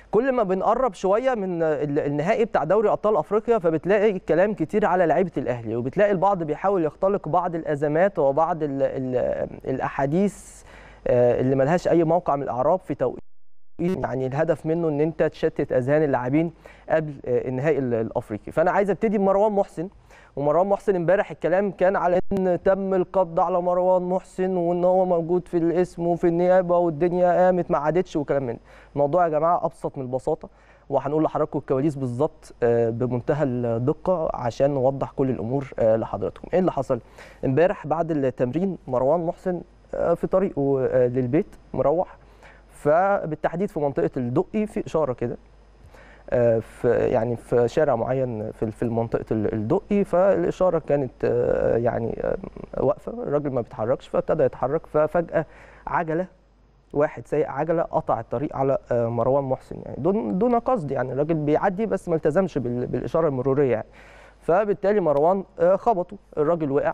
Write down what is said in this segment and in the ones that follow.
كل ما بنقرب شويه من ال- النهائي بتاع دوري ابطال افريقيا فبتلاقي كلام كتير على لعيبه الاهلي وبتلاقي البعض بيحاول يختلق بعض الازمات وبعض ال ال الاحاديث آه، اللي ملهاش اي موقع من الاعراب في توقيت يعني الهدف منه ان انت تشتت اذهان اللاعبين قبل آه، النهائي ال- الافريقي فانا عايز ابتدي بمروان محسن ومروان محسن امبارح الكلام كان على ان تم القبض على مروان محسن وان هو موجود في الاسم وفي النيابه والدنيا قامت ما عادتش وكلام من ده. الموضوع يا جماعه ابسط من البساطه وهنقول لحضراتكم الكواليس بالظبط آه، بمنتهى الدقه عشان نوضح كل الامور آه، لحضراتكم ايه اللي حصل امبارح بعد التمرين مروان محسن آه، في طريقه آه، للبيت مروح فبالتحديد في منطقه الدقي في اشاره كده آه، في يعني في شارع معين في في منطقه ال- الدقي فالاشاره كانت آه، يعني آه، واقفه الراجل ما بيتحركش فابتدى يتحرك ففجاه عجله واحد سايق عجله قطع الطريق على آه، مروان محسن يعني دون دون قصد يعني الراجل بيعدي بس ما التزمش بال- بالاشاره المروريه يعني فبالتالي مروان آه، خبطه الراجل وقع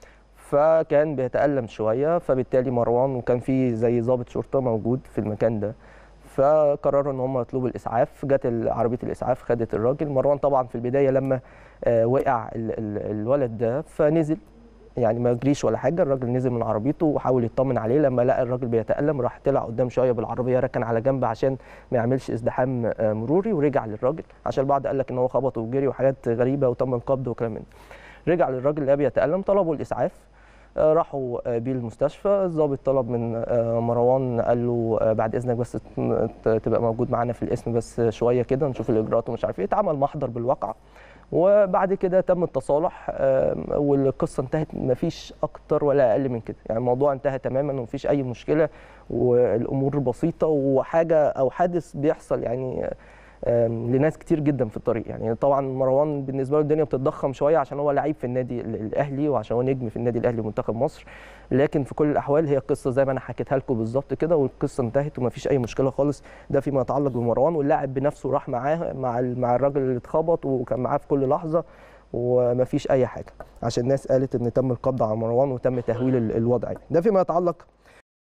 فكان بيتألم شوية فبالتالي مروان وكان في زي ضابط شرطة موجود في المكان ده فقرروا ان هم يطلبوا الاسعاف جت عربيه الاسعاف خدت الراجل مروان طبعا في البدايه لما آه، وقع ال- ال- الولد ده فنزل يعني ما جريش ولا حاجه الراجل نزل من عربيته وحاول يطمن عليه لما لقى الراجل بيتالم راح طلع قدام شويه بالعربيه ركن على جنب عشان ما يعملش ازدحام آه، مروري ورجع للراجل عشان البعض قال لك ان هو خبطه وجري وحاجات غريبه وتم القبض وكلام من ده رجع للراجل اللي بيتالم طلبوا الاسعاف آه، راحوا آه، بيه المستشفى الضابط طلب من آه، مروان قال له آه، بعد اذنك بس ت- ت- تبقى موجود معانا في الاسم بس شويه كده نشوف الاجراءات ومش عارف ايه اتعمل محضر بالواقعه وبعد كده تم التصالح آه، والقصه انتهت مفيش اكتر ولا اقل من كده يعني الموضوع انتهى تماما ومفيش اي مشكله والامور بسيطه وحاجه او حادث بيحصل يعني آم، لناس كتير جدا في الطريق يعني طبعا مروان بالنسبه له الدنيا بتتضخم شويه عشان هو لعيب في النادي ال- الاهلي وعشان هو نجم في النادي الاهلي ومنتخب مصر لكن في كل الاحوال هي القصه زي ما انا حكيتها لكم بالظبط كده والقصه انتهت ومفيش اي مشكله خالص ده فيما يتعلق بمروان واللاعب بنفسه راح معاه مع ال- مع الراجل اللي اتخبط وكان معاه في كل لحظه ومفيش اي حاجه عشان الناس قالت ان تم القبض على مروان وتم تهويل ال- الوضع يعني. ده فيما يتعلق